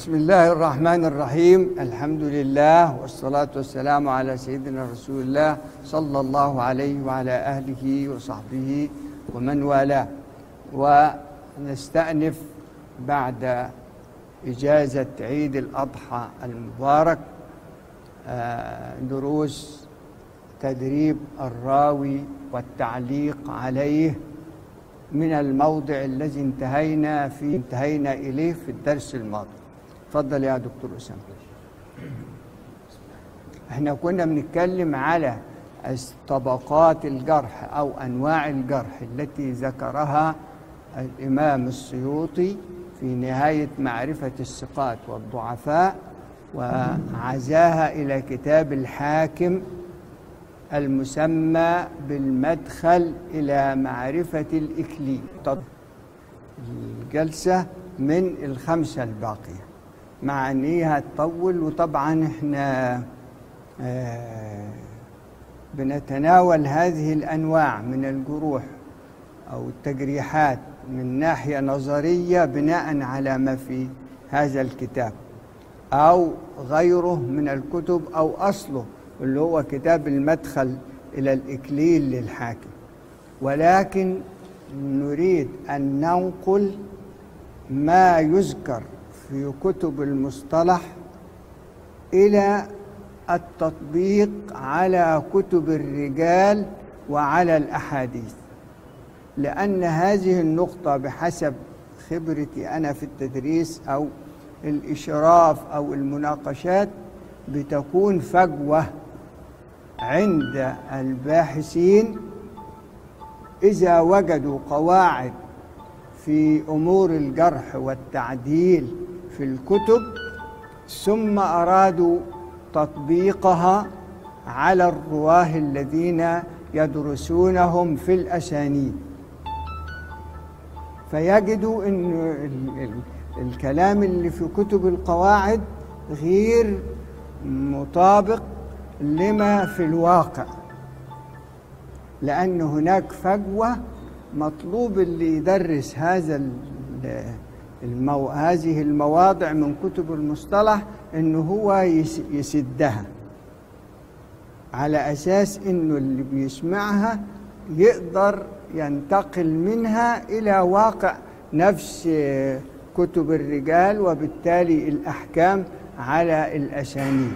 بسم الله الرحمن الرحيم الحمد لله والصلاة والسلام على سيدنا رسول الله صلى الله عليه وعلى أهله وصحبه ومن والاه ونستأنف بعد إجازة عيد الأضحى المبارك آه، دروس تدريب الراوي والتعليق عليه من الموضع الذي انتهينا فيه انتهينا إليه في الدرس الماضي اتفضل يا دكتور أسامة احنا كنا بنتكلم على طبقات الجرح أو أنواع الجرح التي ذكرها الإمام السيوطي في نهاية معرفة الثقات والضعفاء وعزاها إلى كتاب الحاكم المسمى بالمدخل إلى معرفة الإكليل الجلسة من الخمسة الباقية مع أن هي هتطول وطبعا احنا آه بنتناول هذه الأنواع من الجروح أو التجريحات من ناحية نظرية بناء على ما في هذا الكتاب أو غيره من الكتب أو أصله اللي هو كتاب المدخل إلى الإكليل للحاكم ولكن نريد أن ننقل ما يذكر في كتب المصطلح إلى التطبيق على كتب الرجال وعلى الأحاديث لأن هذه النقطة بحسب خبرتي أنا في التدريس أو الإشراف أو المناقشات بتكون فجوة عند الباحثين إذا وجدوا قواعد في أمور الجرح والتعديل في الكتب ثم أرادوا تطبيقها على الرواه الذين يدرسونهم في الأسانيد فيجدوا أن الكلام اللي في كتب القواعد غير مطابق لما في الواقع لأن هناك فجوة مطلوب اللي يدرس هذا المو... هذه المواضع من كتب المصطلح انه هو يس... يسدها على اساس انه اللي بيسمعها يقدر ينتقل منها الى واقع نفس كتب الرجال وبالتالي الاحكام على الاسانيد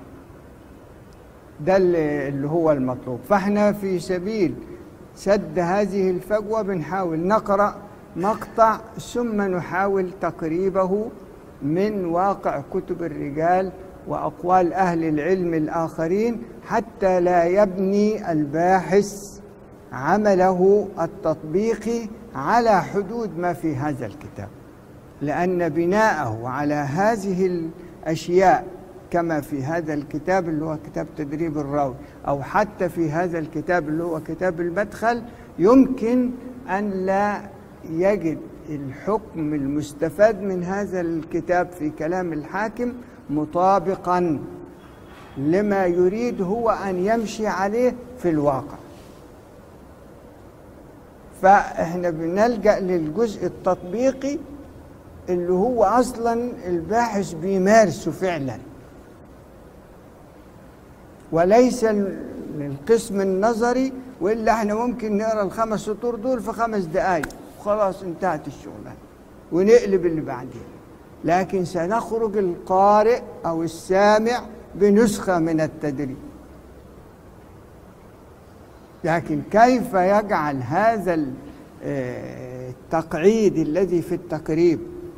ده اللي هو المطلوب فاحنا في سبيل سد هذه الفجوه بنحاول نقرا مقطع ثم نحاول تقريبه من واقع كتب الرجال واقوال اهل العلم الاخرين حتى لا يبني الباحث عمله التطبيقي على حدود ما في هذا الكتاب لان بناءه على هذه الاشياء كما في هذا الكتاب اللي هو كتاب تدريب الراوي او حتى في هذا الكتاب اللي هو كتاب المدخل يمكن ان لا يجد الحكم المستفاد من هذا الكتاب في كلام الحاكم مطابقا لما يريد هو ان يمشي عليه في الواقع فاحنا بنلجا للجزء التطبيقي اللي هو اصلا الباحث بيمارسه فعلا وليس القسم النظري والا احنا ممكن نقرا الخمس سطور دول في خمس دقائق وخلاص انتهت الشغلانه ونقلب اللي بعدين لكن سنخرج القارئ او السامع بنسخه من التدريب لكن كيف يجعل هذا التقعيد الذي في التقريب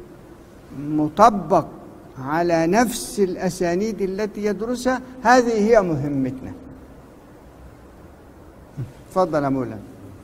مطبق على نفس الاسانيد التي يدرسها هذه هي مهمتنا تفضل يا مولانا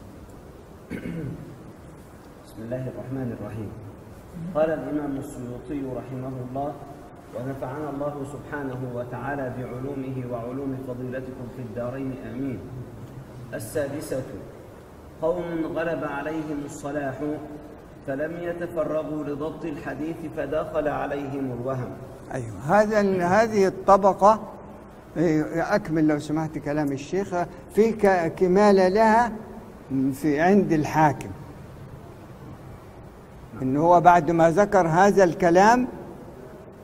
بسم الله الرحمن الرحيم قال الإمام السيوطي رحمه الله ونفعنا الله سبحانه وتعالى بعلومه وعلوم فضيلتكم في الدارين آمين السادسة قوم غلب عليهم الصلاح فلم يتفرغوا لضبط الحديث فدخل عليهم الوهم ايوه هذا هذه الطبقه اكمل لو سمحت كلام الشيخ في كماله لها في عند الحاكم ان هو بعد ما ذكر هذا الكلام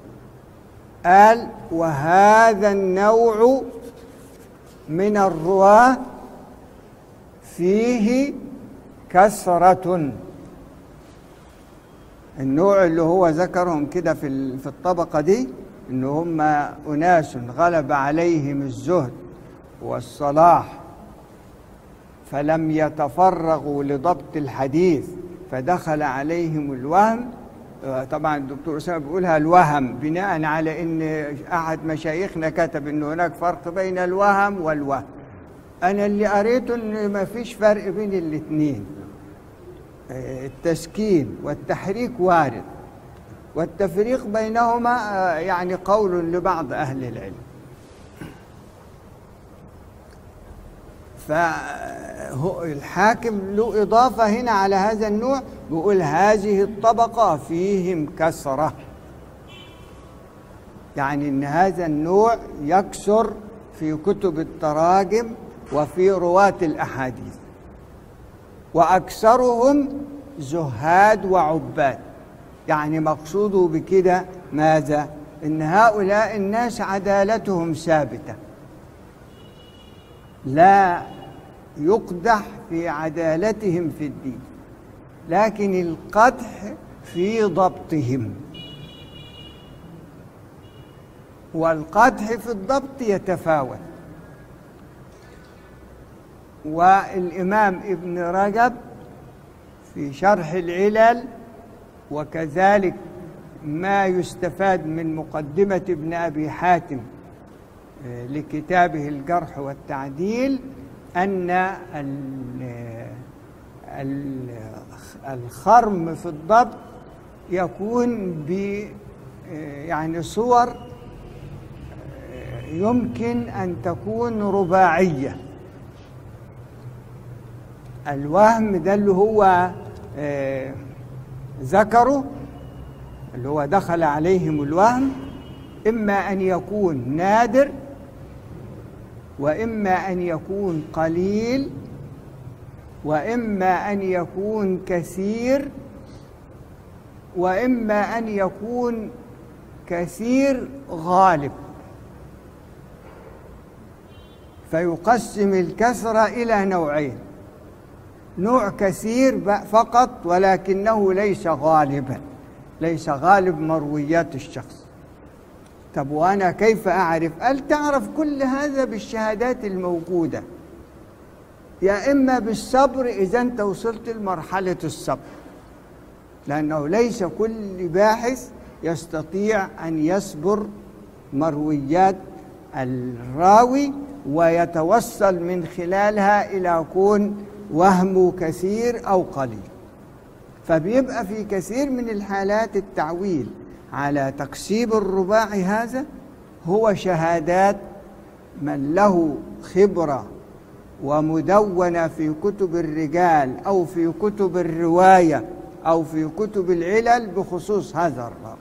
قال وهذا النوع من الرواة فيه كثرة النوع اللي هو ذكرهم كده في ال- في الطبقة دي إن هم أناس غلب عليهم الزهد والصلاح فلم يتفرغوا لضبط الحديث فدخل عليهم الوهم آه، طبعا الدكتور أسامة بيقولها الوهم بناء على ان احد مشايخنا كتب ان هناك فرق بين الوهم والوهم انا اللي قريته ان ما فيش فرق بين الاثنين آه، التسكين والتحريك وارد والتفريق بينهما آه، يعني قول لبعض اهل العلم فالحاكم له إضافة هنا على هذا النوع بيقول هذه الطبقة فيهم كسرة يعني إن هذا النوع يكسر في كتب التراجم وفي رواة الأحاديث وأكثرهم زهاد وعباد يعني مقصوده بكده ماذا؟ إن هؤلاء الناس عدالتهم ثابته لا يقدح في عدالتهم في الدين لكن القدح في ضبطهم والقدح في الضبط يتفاوت والإمام ابن رجب في شرح العلل وكذلك ما يستفاد من مقدمة ابن أبي حاتم لكتابه الجرح والتعديل أن ال- ال- الخرم في الضبط يكون ب يعني صور يمكن أن تكون رباعية الوهم ده اللي هو آه، ذكره اللي هو دخل عليهم الوهم إما أن يكون نادر وإما أن يكون قليل وإما أن يكون كثير وإما أن يكون كثير غالب فيقسم الكسرة إلى نوعين نوع كثير ب- فقط ولكنه ليس غالبا ليس غالب مرويات الشخص طب وأنا كيف أعرف؟ قال تعرف كل هذا بالشهادات الموجودة يا إما بالصبر إذا أنت وصلت لمرحلة الصبر لأنه ليس كل باحث يستطيع أن يصبر مرويات الراوي ويتوصل من خلالها إلى كون وهمه كثير أو قليل فبيبقى في كثير من الحالات التعويل على تقسيم الرباعي هذا هو شهادات من له خبرة ومدونة في كتب الرجال أو في كتب الرواية أو في كتب العلل بخصوص هذا الراوي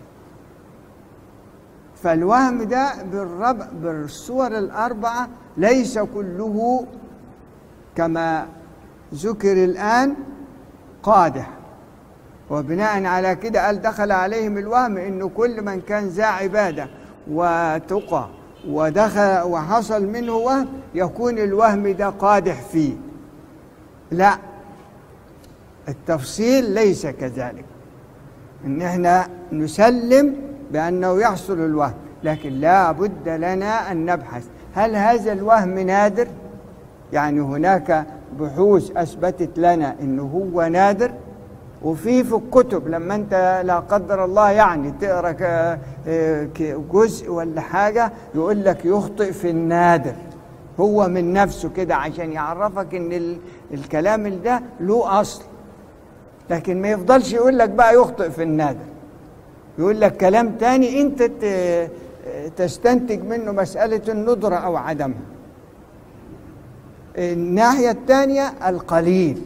فالوهم ده بالربع بالصور الأربعة ليس كله كما ذكر الآن قادح وبناء على كده قال دخل عليهم الوهم انه كل من كان ذا عباده وتقى ودخل وحصل منه وهم يكون الوهم ده قادح فيه لا التفصيل ليس كذلك ان احنا نسلم بانه يحصل الوهم لكن لا بد لنا ان نبحث هل هذا الوهم نادر يعني هناك بحوث اثبتت لنا انه هو نادر وفي في الكتب لما انت لا قدر الله يعني تقرا ك- ك- جزء ولا حاجه يقول لك يخطئ في النادر هو من نفسه كده عشان يعرفك ان ال- الكلام ده له اصل لكن ما يفضلش يقول لك بقى يخطئ في النادر يقول لك كلام تاني انت ت- تستنتج منه مساله الندره او عدمها الناحيه الثانيه القليل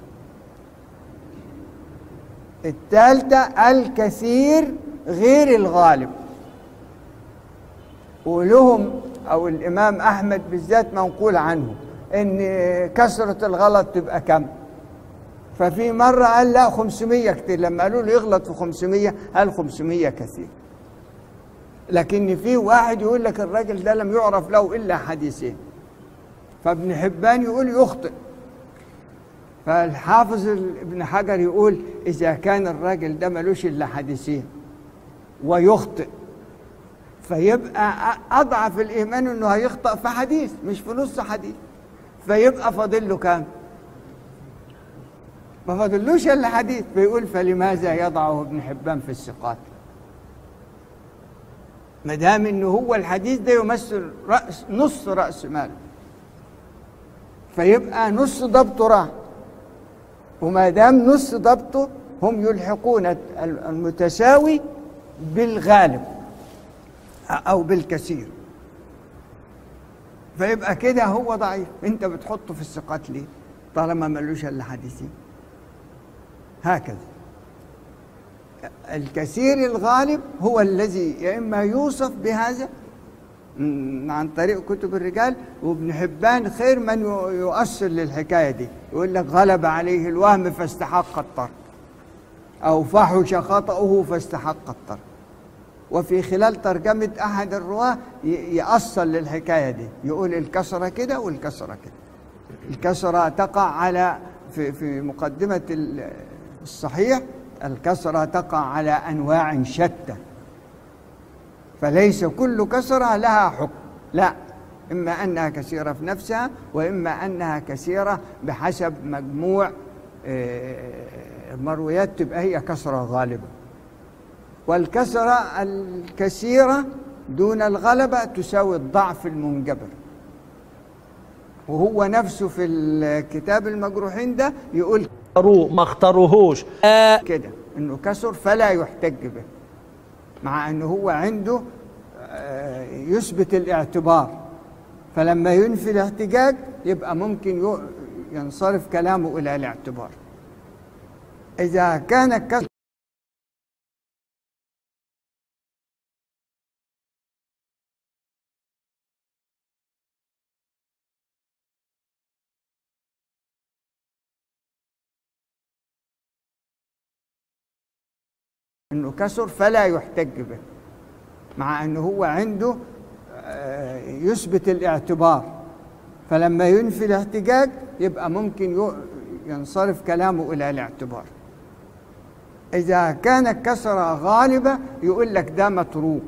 الثالثة الكثير غير الغالب ولهم أو الإمام أحمد بالذات منقول عنه إن كثرة الغلط تبقى كم ففي مرة قال لا 500 كتير لما قالوا له يغلط في 500 قال 500 كثير لكن في واحد يقول لك الراجل ده لم يعرف له إلا حديثين فابن حبان يقول يخطئ فالحافظ ابن حجر يقول إذا كان الراجل ده ملوش إلا حديثين ويخطئ فيبقى أضعف الإيمان إنه هيخطأ في حديث مش في نص حديث فيبقى فاضل له كام؟ ما فاضلوش إلا حديث فيقول فلماذا يضعه ابن حبان في الثقات؟ ما دام إنه هو الحديث ده يمثل رأس نص رأس ماله فيبقى نص ضبطه راح وما دام نص ضبطه هم يلحقون المتساوي بالغالب او بالكثير فيبقى كده هو ضعيف انت بتحطه في الثقات ليه طالما ملوش الا حديثين هكذا الكثير الغالب هو الذي يا اما يوصف بهذا عن طريق كتب الرجال وابن حبان خير من يؤصل للحكايه دي يقول لك غلب عليه الوهم فاستحق الطرد او فحش خطأه فاستحق الطرد وفي خلال ترجمة أحد الرواة يأصل للحكاية دي يقول الكسرة كده والكسرة كده الكسرة تقع على في, في مقدمة الصحيح الكسرة تقع على أنواع شتى فليس كل كسرة لها حكم لا إما أنها كثيرة في نفسها وإما أنها كثيرة بحسب مجموع مرويات تبقى هي كسرة غالبة والكسرة الكثيرة دون الغلبة تساوي الضعف المنجبر وهو نفسه في الكتاب المجروحين ده يقول ما اختاروهوش كده انه كسر فلا يحتج به مع انه هو عنده يثبت الاعتبار فلما ينفي الاحتجاج يبقى ممكن ينصرف كلامه الى الاعتبار اذا كان الكسر انه كسر فلا يحتج به مع انه هو عنده يثبت الاعتبار فلما ينفي الاحتجاج يبقى ممكن ينصرف كلامه الى الاعتبار اذا كان الكسره غالبه يقول لك ده متروك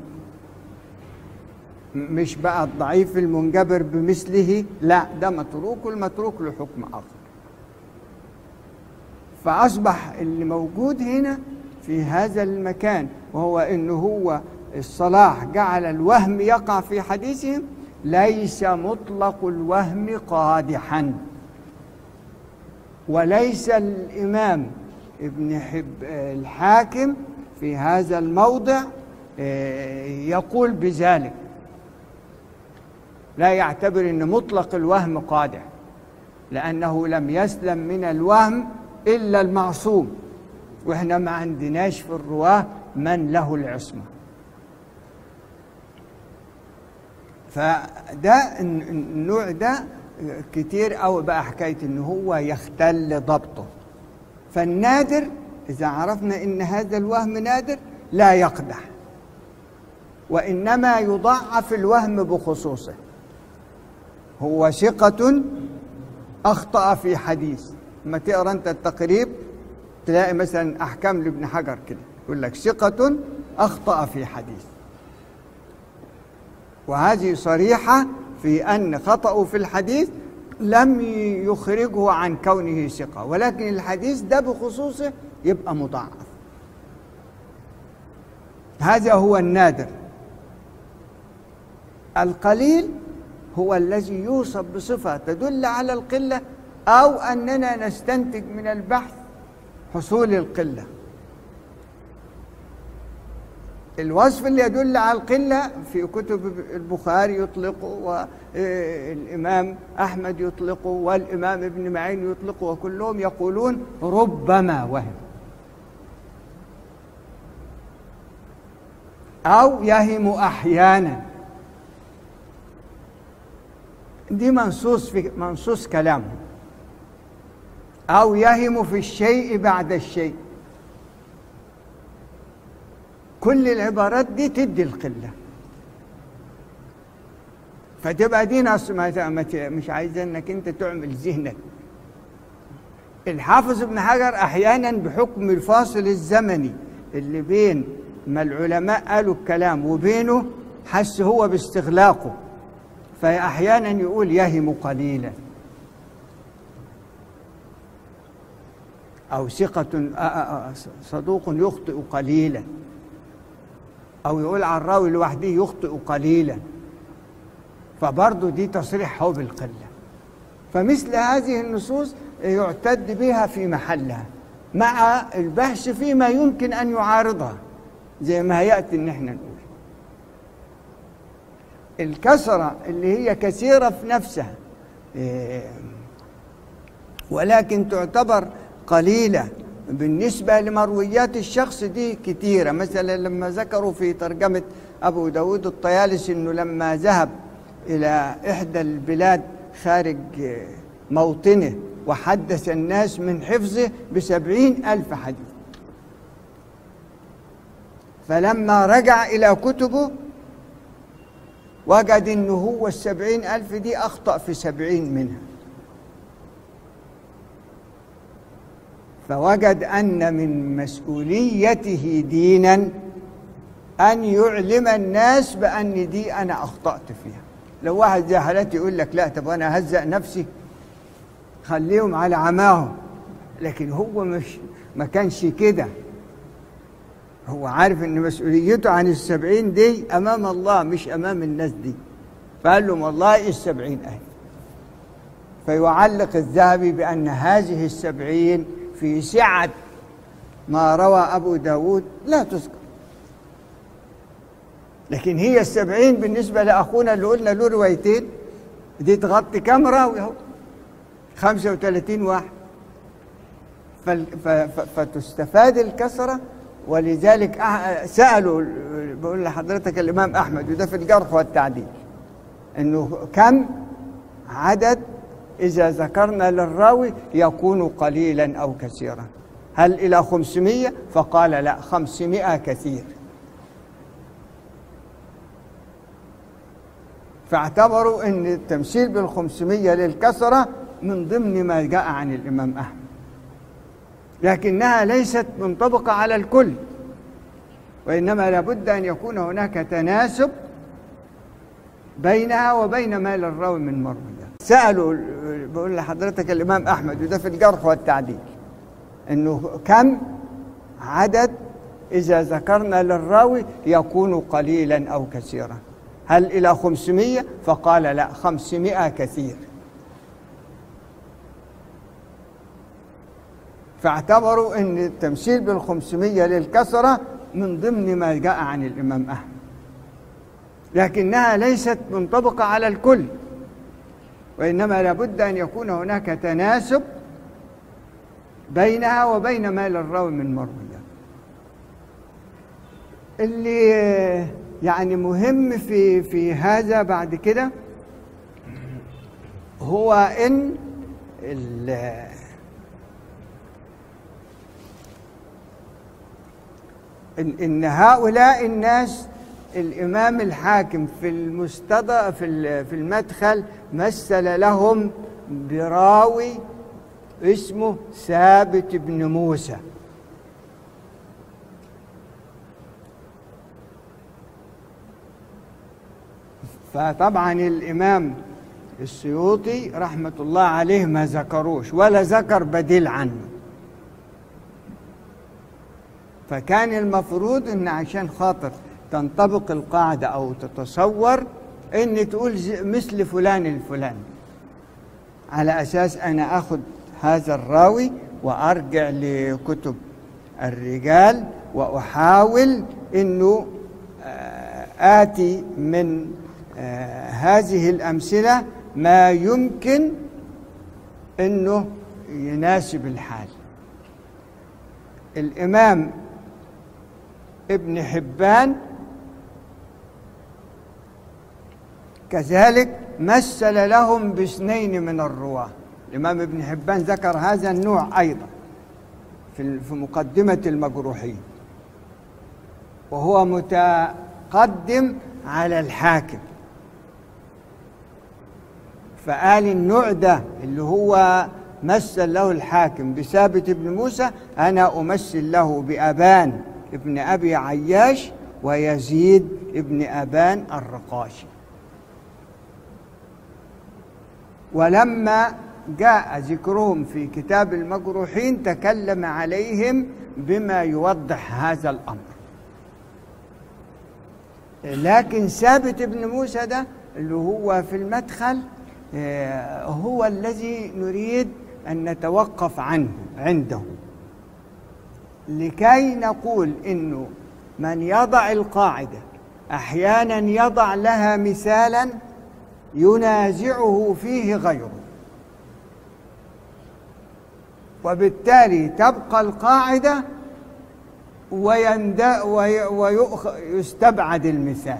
مش بقى الضعيف المنجبر بمثله لا ده متروك والمتروك له حكم اخر فاصبح اللي موجود هنا في هذا المكان وهو انه هو الصلاح جعل الوهم يقع في حديثهم ليس مطلق الوهم قادحا وليس الامام ابن حب الحاكم في هذا الموضع يقول بذلك لا يعتبر ان مطلق الوهم قادح لانه لم يسلم من الوهم الا المعصوم واحنا ما عندناش في الرواه من له العصمه فده النوع ده كتير قوي بقى حكايه ان هو يختل ضبطه فالنادر اذا عرفنا ان هذا الوهم نادر لا يقدح وانما يضعف الوهم بخصوصه هو ثقه اخطا في حديث ما تقرا انت التقريب تلاقي مثلا احكام لابن حجر كده يقول لك ثقة اخطأ في حديث وهذه صريحة في ان خطأه في الحديث لم يخرجه عن كونه ثقة ولكن الحديث ده بخصوصه يبقى مضاعف هذا هو النادر القليل هو الذي يوصف بصفة تدل على القلة أو أننا نستنتج من البحث حصول القلة الوصف اللي يدل على القلة في كتب البخاري يطلقه والإمام أحمد يطلقه والإمام ابن معين يطلقه وكلهم يقولون ربما وهم أو يهم أحيانا دي منصوص في منصوص كلامهم أو يهم في الشيء بعد الشيء كل العبارات دي تدي القلة فتبقى دي نص ما ما ت- مش عايز انك انت تعمل ذهنك الحافظ ابن حجر احيانا بحكم الفاصل الزمني اللي بين ما العلماء قالوا الكلام وبينه حس هو باستغلاقه فاحيانا يقول يهم قليلا او ثقه آ- آ- آ- صدوق يخطئ قليلا او يقول عن الراوي لوحده يخطئ قليلا فبرضه دي تصريح هو بالقله فمثل هذه النصوص يعتد بها في محلها مع البحث فيما يمكن ان يعارضها زي ما هياتي ان احنا نقول الكسره اللي هي كثيره في نفسها إيه، ولكن تعتبر قليله بالنسبة لمرويات الشخص دي كتيرة مثلا لما ذكروا في ترجمة أبو داود الطيالسي أنه لما ذهب إلى إحدى البلاد خارج موطنه وحدث الناس من حفظه بسبعين ألف حديث فلما رجع إلى كتبه وجد أنه هو السبعين ألف دي أخطأ في سبعين منها فوجد أن من مسؤوليته دينا أن يعلم الناس بأن دي أنا أخطأت فيها لو واحد زي حالتي يقول لك لا طب أنا هزق نفسي خليهم على عماهم لكن هو مش ما كانش كده هو عارف ان مسؤوليته عن السبعين دي امام الله مش امام الناس دي فقال لهم والله السبعين اهل فيعلق الذهبي بأن هذه السبعين في سعة ما روى أبو داود لا تذكر لكن هي السبعين بالنسبة لأخونا اللي قلنا له روايتين دي تغطي كم راوي اهو 35 واحد فال- ف- ف- فتستفاد الكسرة ولذلك أح- سألوا بقول لحضرتك الإمام أحمد وده في الجرح والتعديل إنه كم عدد إذا ذكرنا للراوي يكون قليلا أو كثيرا هل إلى خمسمية فقال لا خمسمائة كثير فاعتبروا أن التمثيل بالخمسمية للكسرة من ضمن ما جاء عن الإمام أحمد لكنها ليست منطبقة على الكل وإنما لابد أن يكون هناك تناسب بينها وبين ما للراوي من مرويات سألوا بقول لحضرتك الإمام أحمد وده في الجرح والتعديل إنه كم عدد إذا ذكرنا للراوي يكون قليلا أو كثيرا هل إلى خمسمية فقال لا خمسمائة كثير فاعتبروا أن التمثيل بالخمسمية للكسرة من ضمن ما جاء عن الإمام أحمد لكنها ليست منطبقة على الكل وإنما لابد أن يكون هناك تناسب بينها وبين ما للراوي من مرويات اللي يعني مهم في في هذا بعد كده هو ان ال- إن, إن هؤلاء الناس الإمام الحاكم في المستضى في ال- في المدخل مثل لهم براوي اسمه ثابت بن موسى فطبعا الإمام السيوطي رحمة الله عليه ما ذكروش ولا ذكر بديل عنه فكان المفروض ان عشان خاطر تنطبق القاعدة او تتصور ان تقول ز- مثل فلان الفلاني على اساس انا اخذ هذا الراوي وارجع لكتب الرجال واحاول انه آه، اتي من آه، هذه الامثله ما يمكن انه يناسب الحال الامام ابن حبان كذلك مثل لهم باثنين من الرواه الامام ابن حبان ذكر هذا النوع ايضا في في مقدمه المجروحين وهو متقدم على الحاكم فقال النوع ده اللي هو مثل له الحاكم بثابت بن موسى أنا أمثل له بأبان ابن أبي عياش ويزيد ابن أبان الرقاشي ولما جاء ذكرهم في كتاب المجروحين تكلم عليهم بما يوضح هذا الأمر لكن ثابت بن موسى ده اللي هو في المدخل آه، هو الذي نريد أن نتوقف عنه عنده لكي نقول إنه من يضع القاعدة أحيانا يضع لها مثالا ينازعه فيه غيره وبالتالي تبقى القاعدة ويند ويستبعد المثال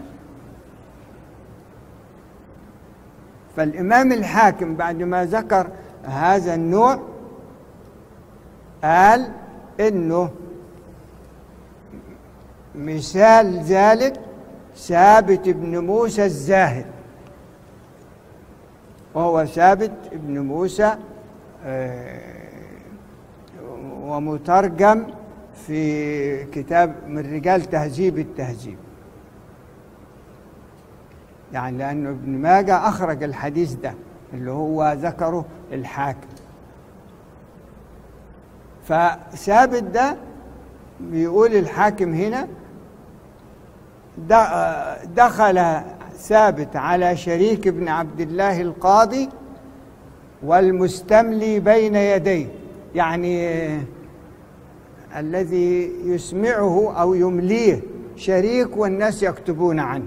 فالإمام الحاكم بعد ما ذكر هذا النوع قال إنه مثال ذلك ثابت بن موسى الزاهد وهو ثابت بن موسى آه، ومترجم في كتاب من رجال تهذيب التهذيب يعني لأنه ابن ماجه أخرج الحديث ده اللي هو ذكره الحاكم فثابت ده بيقول الحاكم هنا دخل ثابت على شريك بن عبد الله القاضي والمستملي بين يديه يعني الذي يسمعه أو يمليه شريك والناس يكتبون عنه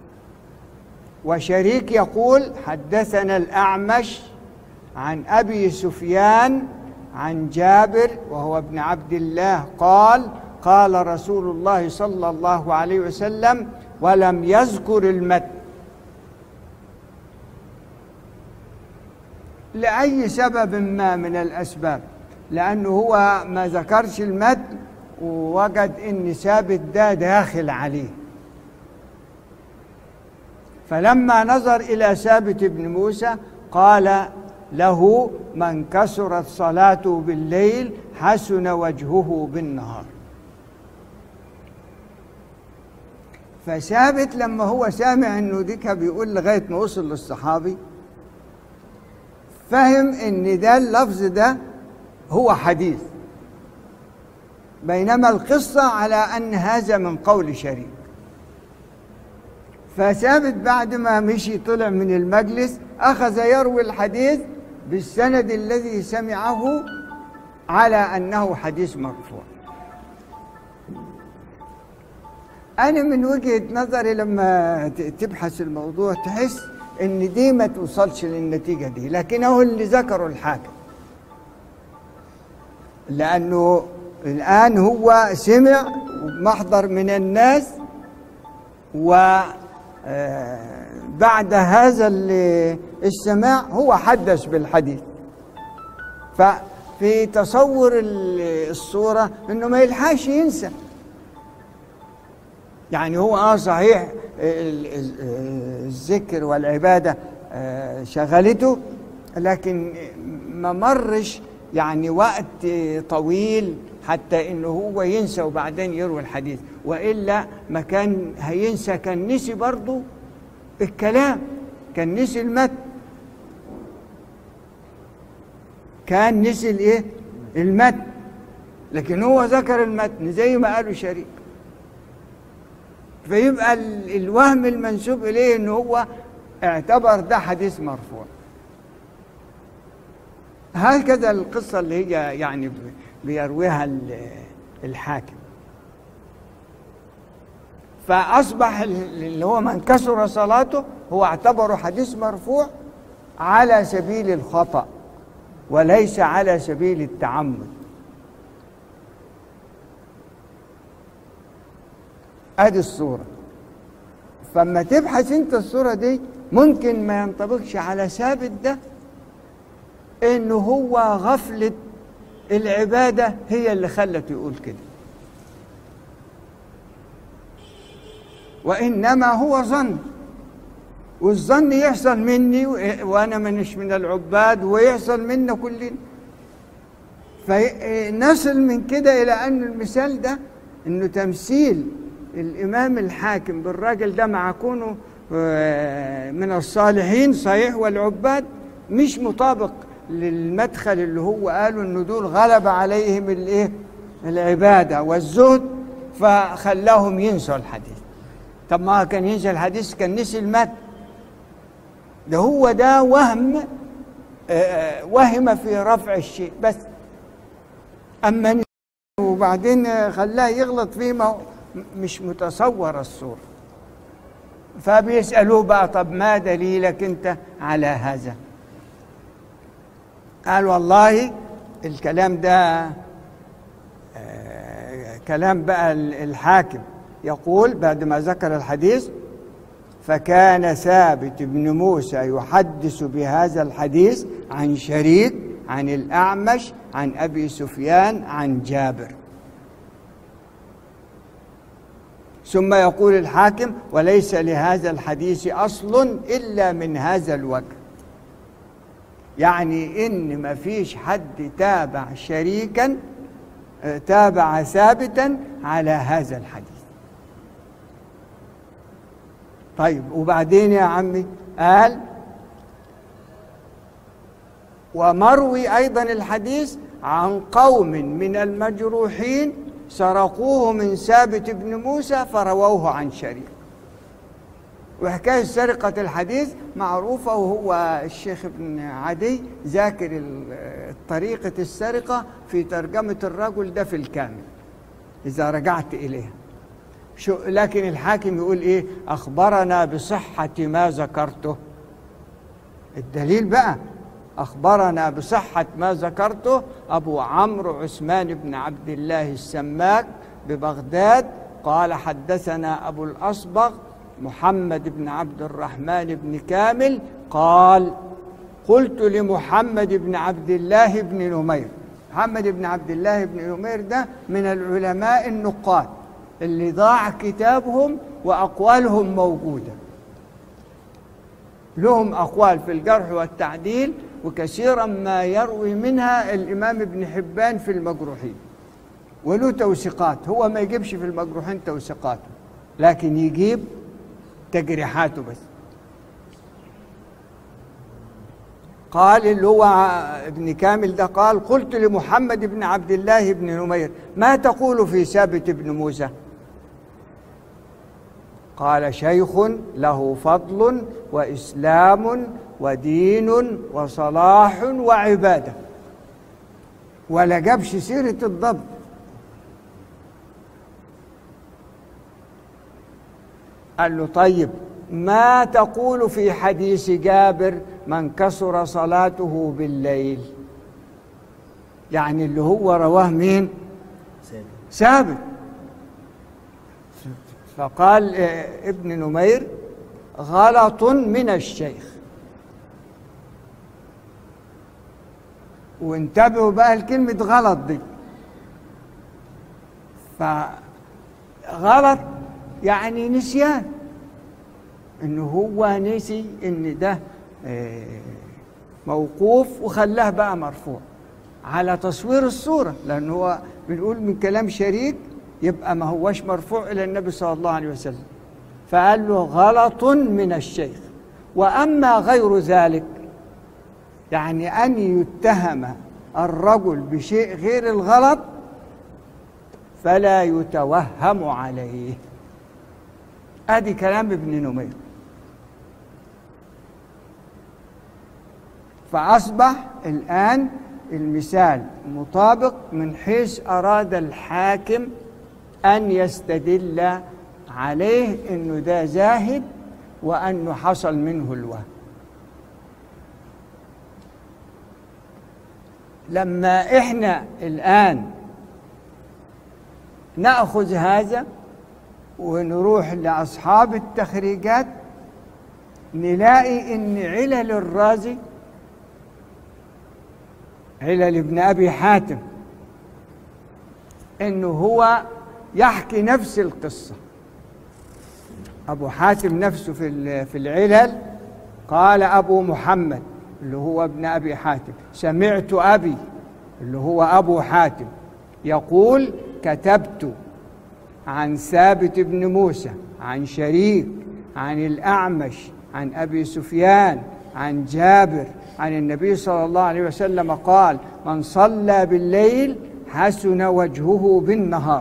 وشريك يقول حدثنا الأعمش عن أبي سفيان عن جابر وهو ابن عبد الله قال قال رسول الله صلى الله عليه وسلم ولم يذكر المد لأي سبب ما من الأسباب لأنه هو ما ذكرش المد ووجد إن ثابت ده داخل عليه فلما نظر إلى ثابت بن موسى قال له من كسرت صلاته بالليل حسن وجهه بالنهار فثابت لما هو سامع انه ديك بيقول لغايه ما وصل للصحابي فهم ان ده اللفظ ده هو حديث بينما القصه على ان هذا من قول شريك فثابت بعد ما مشي طلع من المجلس اخذ يروي الحديث بالسند الذي سمعه على انه حديث مرفوع أنا من وجهة نظري لما تبحث الموضوع تحس إن دي ما توصلش للنتيجة دي لكن هو اللي ذكروا الحاكم لأنه الآن هو سمع محضر من الناس و بعد هذا السماع هو حدث بالحديث ففي تصور الصورة انه ما يلحقش ينسى يعني هو اه صحيح الذكر والعبادة شغلته لكن ما مرش يعني وقت طويل حتى انه هو ينسى وبعدين يروي الحديث والا ما كان هينسى كان نسي برضه الكلام كان نسي المتن كان نسي الايه المتن لكن هو ذكر المتن زي ما قالوا شريك فيبقى الوهم المنسوب اليه ان هو اعتبر ده حديث مرفوع هكذا القصة اللي هي يعني بيرويها الحاكم فأصبح اللي هو من كسر صلاته هو اعتبره حديث مرفوع على سبيل الخطأ وليس على سبيل التعمد ادي الصورة فما تبحث انت الصورة دي ممكن ما ينطبقش على ثابت ده انه هو غفلة العبادة هي اللي خلته يقول كده وإنما هو ظن والظن يحصل مني و- وانا منش من العباد ويحصل منا كلنا فنصل من كده الى ان المثال ده انه تمثيل الامام الحاكم بالراجل ده مع كونه آه، من الصالحين صحيح والعباد مش مطابق للمدخل اللي هو قاله انه دول غلب عليهم الايه العباده والزهد فخلاهم ينسوا الحديث طب ما كان ينسى الحديث كان نسي المد ده هو ده وهم آه، وهم في رفع الشيء بس اما ن- وبعدين آه، خلاه يغلط فيه ما هو م- مش متصور الصوره فبيسالوه بقى طب ما دليلك انت على هذا قال والله الكلام ده آه، كلام بقى ال- الحاكم يقول بعد ما ذكر الحديث فكان ثابت بن موسى يحدث بهذا الحديث عن شريك عن الأعمش عن أبي سفيان عن جابر ثم يقول الحاكم وليس لهذا الحديث أصل إلا من هذا الوجه يعني إن ما فيش حد تابع شريكا آه، تابع ثابتا على هذا الحديث طيب وبعدين يا عمي قال ومروي أيضا الحديث عن قوم من المجروحين سرقوه من ثابت بن موسى فرووه عن شريك وحكاية سرقة الحديث معروفة وهو الشيخ ابن عدي ذاكر ال- طريقة السرقة في ترجمة الرجل ده في الكامل إذا رجعت إليها شو لكن الحاكم يقول إيه أخبرنا بصحة ما ذكرته الدليل بقى أخبرنا بصحة ما ذكرته أبو عمرو عثمان بن عبد الله السماك ببغداد قال حدثنا أبو الأصبغ محمد بن عبد الرحمن بن كامل قال قلت لمحمد بن عبد الله بن نمير محمد بن عبد الله بن نمير ده من العلماء النقاد اللي ضاع كتابهم وأقوالهم موجوده لهم أقوال في الجرح والتعديل وكثيرا ما يروي منها الإمام ابن حبان في المجروحين وله توثيقات هو ما يجيبش في المجروحين توثيقاته لكن يجيب تجريحاته بس قال اللي هو ابن كامل ده قال قلت لمحمد بن عبد الله بن نمير ما تقول في ثابت بن موسى قال شيخ له فضل واسلام ودين وصلاح وعباده ولا جابش سيره الضبط قال له طيب ما تقول في حديث جابر من كسر صلاته بالليل يعني اللي هو رواه مين سابق ثابت فقال آه، ابن نمير غلط من الشيخ وانتبهوا بقى لكلمة غلط دي فغلط يعني نسيان انه هو نسي ان ده آه، موقوف وخلاه بقى مرفوع على تصوير الصورة لأنه هو بنقول من كلام شريك يبقى ما هوش مرفوع إلى النبي صلى الله عليه وسلم فقال له غلط من الشيخ وأما غير ذلك يعني أن يتهم الرجل بشيء غير الغلط فلا يتوهم عليه ادي كلام ابن نمير فاصبح الان المثال مطابق من حيث اراد الحاكم ان يستدل عليه انه ده زاهد وانه حصل منه الوهم لما احنا الان ناخذ هذا ونروح لاصحاب التخريجات نلاقي ان علل الرازي علل ابن ابي حاتم انه هو يحكي نفس القصه ابو حاتم نفسه في ال- في العلل قال أبو محمد اللي هو ابن أبي حاتم سمعت أبي اللي هو أبو حاتم يقول كتبت عن ثابت بن موسى عن شريك عن الأعمش عن أبي سفيان عن جابر عن النبي صلى الله عليه وسلم قال من صلى بالليل حسن وجهه بالنهار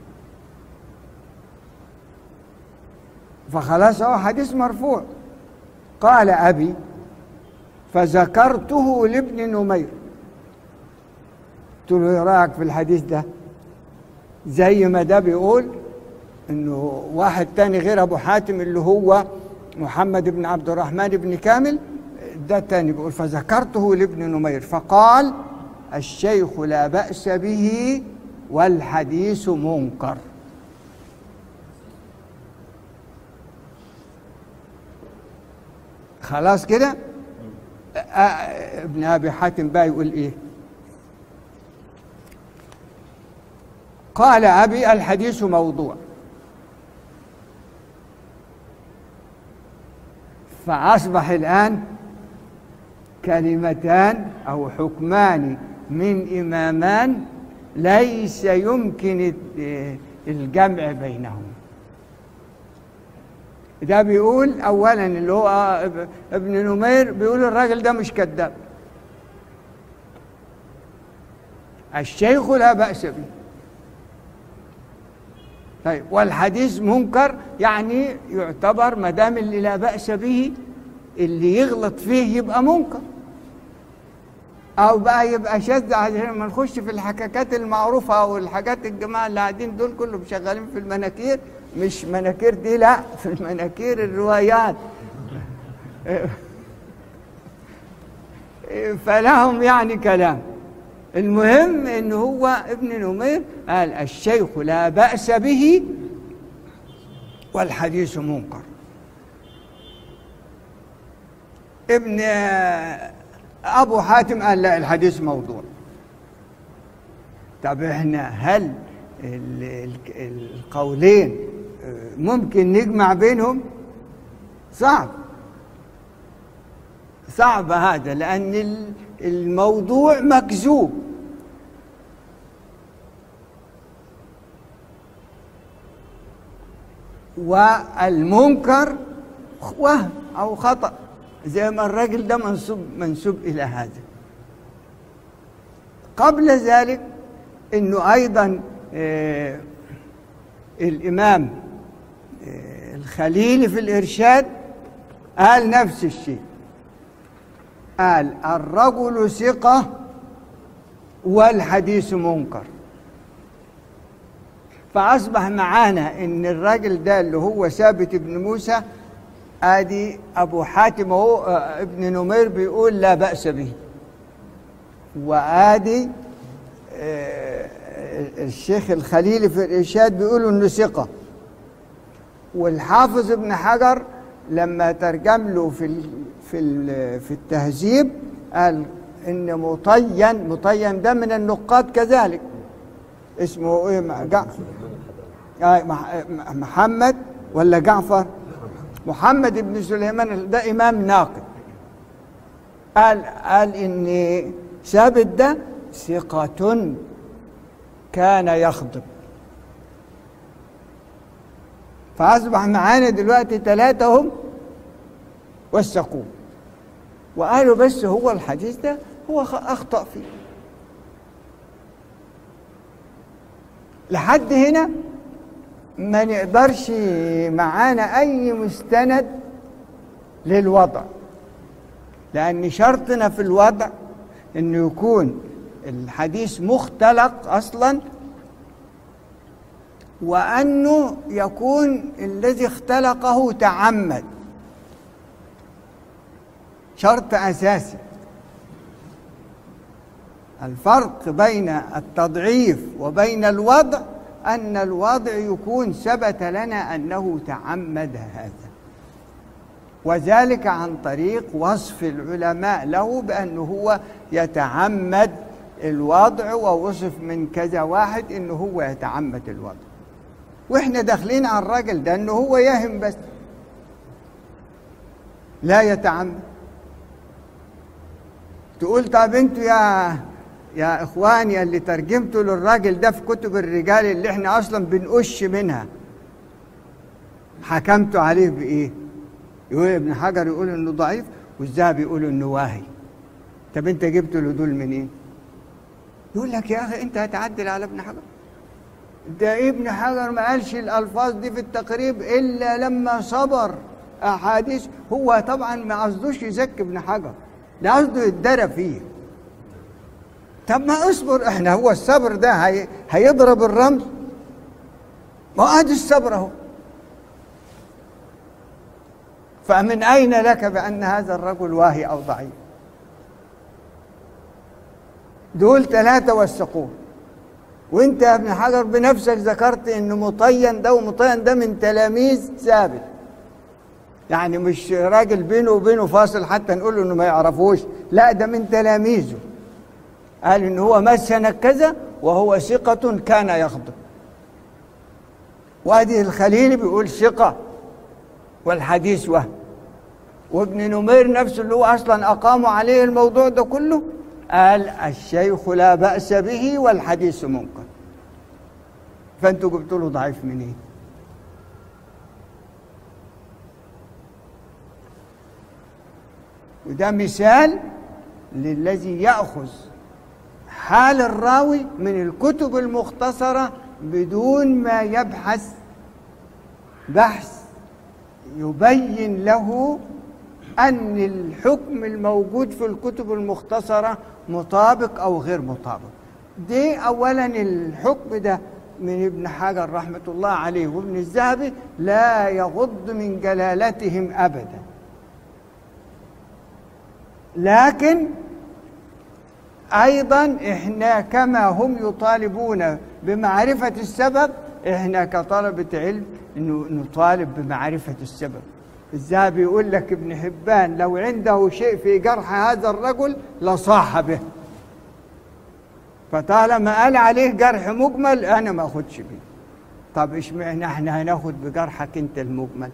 فخلاص هو حديث مرفوع قال أبي فذكرته لابن نمير قلت له ايه رايك في الحديث ده زي ما ده بيقول انه واحد تاني غير ابو حاتم اللي هو محمد بن عبد الرحمن بن كامل ده تاني بيقول فذكرته لابن نمير فقال الشيخ لا بأس به والحديث منكر خلاص كده آه، آه، ابن ابي حاتم بقى يقول ايه قال ابي الحديث موضوع فاصبح الان كلمتان او حكمان من امامان ليس يمكن الجمع بينهما ده بيقول اولا اللي هو ابن نمير بيقول الراجل ده مش كذاب الشيخ لا باس به طيب والحديث منكر يعني يعتبر ما دام اللي لا باس به اللي يغلط فيه يبقى منكر او بقى يبقى شاذ عشان ما نخش في الحكاكات المعروفه او الحاجات الجماعه اللي قاعدين دول كلهم شغالين في المناكير مش مناكير دي لا في المناكير الروايات فلهم يعني كلام المهم ان هو ابن نمير قال الشيخ لا بأس به والحديث منكر ابن ابو حاتم قال لا الحديث موضوع طب احنا هل القولين ممكن نجمع بينهم صعب صعب هذا لأن الموضوع مكذوب والمنكر وهم أو خطأ زي ما الراجل ده منسوب منسوب إلى هذا قبل ذلك انه ايضا آه الامام آه الخليل في الارشاد قال نفس الشيء قال الرجل ثقه والحديث منكر فاصبح معانا ان الراجل ده اللي هو ثابت بن موسى ادي ابو حاتم هو آه ابن نمير بيقول لا باس به وادي الشيخ الخليلي في الإرشاد بيقولوا إنه ثقة والحافظ ابن حجر لما ترجم له في ال في ال في التهذيب قال إن مطين مطين ده من النقاد كذلك اسمه إيه جع... محمد ولا جعفر محمد بن سليمان ده إمام ناقد قال قال إن ثابت ده ثقة كان يخضب فأصبح معانا دلوقتي ثلاثة هم وثقوه وقالوا بس هو الحديث ده هو أخطأ فيه لحد هنا ما نقدرش معانا أي مستند للوضع لأن شرطنا في الوضع إنه يكون الحديث مختلق اصلا وانه يكون الذي اختلقه تعمد شرط اساسي الفرق بين التضعيف وبين الوضع ان الوضع يكون ثبت لنا انه تعمد هذا وذلك عن طريق وصف العلماء له بانه هو يتعمد الوضع ووصف من كذا واحد انه هو يتعمد الوضع واحنا داخلين على الراجل ده انه هو يهم بس لا يتعمد تقول طب انتوا يا يا اخواني اللي ترجمتوا للراجل ده في كتب الرجال اللي احنا اصلا بنقش منها حكمتوا عليه بايه يقول ابن حجر يقول انه ضعيف والذهبي يقول انه واهي طب انت جبت له دول منين يقول لك يا اخي انت هتعدل على ابن حجر ده ابن حجر ما قالش الالفاظ دي في التقريب الا لما صبر احاديث هو طبعا ما قصدوش يزكي ابن حجر ده قصده يتدرى فيه طب ما اصبر احنا هو الصبر ده هي هيضرب الرمل ما ادي الصبر اهو فمن اين لك بان هذا الرجل واهي او ضعيف دول ثلاثه وثقوه وانت يا ابن حجر بنفسك ذكرت ان مطين ده ومطين ده من تلاميذ ثابت يعني مش راجل بينه وبينه فاصل حتى نقول له انه ما يعرفوش لا ده من تلاميذه قال ان هو مات سنه كذا وهو ثقة كان يخطب وادي الخليل بيقول ثقة والحديث وهم وابن نمير نفسه اللي هو اصلا اقاموا عليه الموضوع ده كله قال الشيخ لا بأس به والحديث منكر فانتوا جبتوا له ضعيف منين وده مثال للذي يأخذ حال الراوي من الكتب المختصرة بدون ما يبحث بحث يبين له أن الحكم الموجود في الكتب المختصرة مطابق أو غير مطابق دي أولا الحكم ده من ابن حجر رحمة الله عليه وابن الذهبي لا يغض من جلالتهم أبدا لكن أيضا إحنا كما هم يطالبون بمعرفة السبب إحنا كطلبة علم إنه نطالب بمعرفة السبب الذهبي يقول لك ابن حبان لو عنده شيء في جرح هذا الرجل لصاح به فطالما قال عليه جرح مجمل انا ما اخدش بيه طب اشمعنى احنا هناخد بجرحك انت المجمل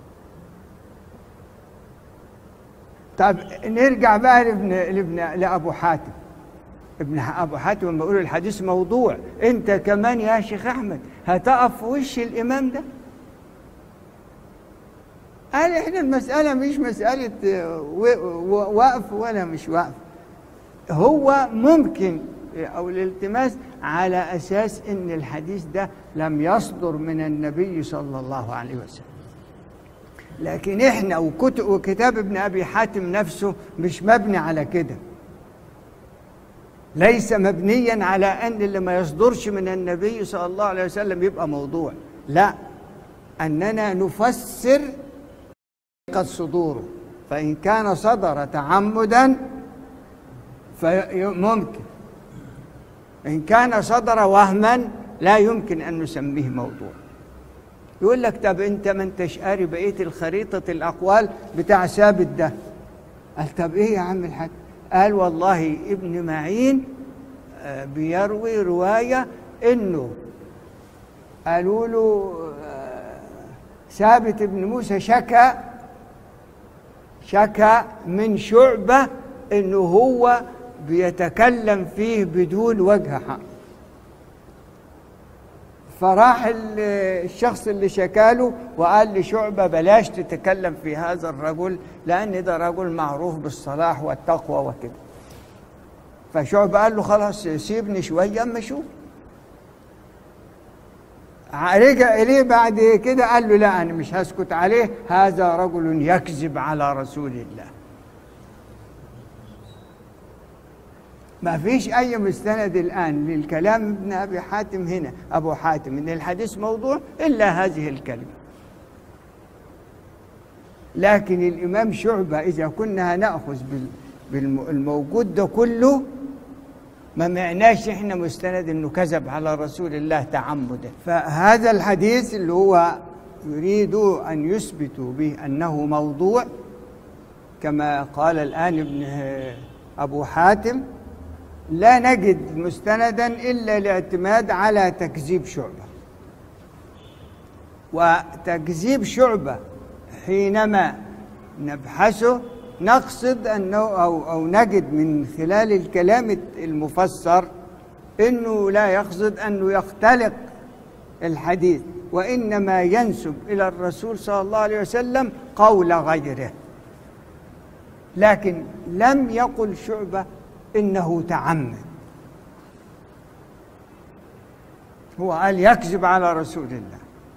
طب نرجع بقى لابن لابن لابو حاتم ابن ابو حاتم لما يقول الحديث موضوع انت كمان يا شيخ احمد هتقف في وش الامام ده قال احنا المسألة مش مسألة وقف ولا مش وقف هو ممكن أو الالتماس على أساس أن الحديث ده لم يصدر من النبي صلى الله عليه وسلم لكن احنا وكتب وكتاب ابن أبي حاتم نفسه مش مبني على كده ليس مبنيا على أن اللي ما يصدرش من النبي صلى الله عليه وسلم يبقى موضوع لا أننا نفسر قد صدوره فإن كان صدر تعمدا فممكن إن كان صدر وهما لا يمكن أن نسميه موضوع يقول لك طب أنت ما أنتش قاري بقية الخريطة الأقوال بتاع ثابت ده قال طب إيه يا عم الحاج قال والله ابن معين بيروي رواية إنه قالوا له ثابت بن موسى شكى شكى من شعبة انه هو بيتكلم فيه بدون وجه حق فراح الشخص اللي شكاله وقال لشعبة بلاش تتكلم في هذا الرجل لأن ده رجل معروف بالصلاح والتقوى وكده فشعبة قال له خلاص سيبني شوية أما أشوف رجع إليه بعد كده قال له لا أنا مش هسكت عليه هذا رجل يكذب على رسول الله ما فيش أي مستند الآن للكلام ابن أبي حاتم هنا أبو حاتم إن الحديث موضوع إلا هذه الكلمة لكن الإمام شعبة إذا كنا هنأخذ بالموجود ده كله ما معناش احنا مستند انه كذب على رسول الله تعمدا فهذا الحديث اللي هو يريد ان يثبتوا به انه موضوع كما قال الان ابن ابو حاتم لا نجد مستندا الا الاعتماد على تكذيب شعبه وتكذيب شعبه حينما نبحثه نقصد أنه أو, أو نجد من خلال الكلام المفسر أنه لا يقصد أنه يختلق الحديث وإنما ينسب إلى الرسول صلى الله عليه وسلم قول غيره لكن لم يقل شعبة إنه تعمد هو قال يكذب على رسول الله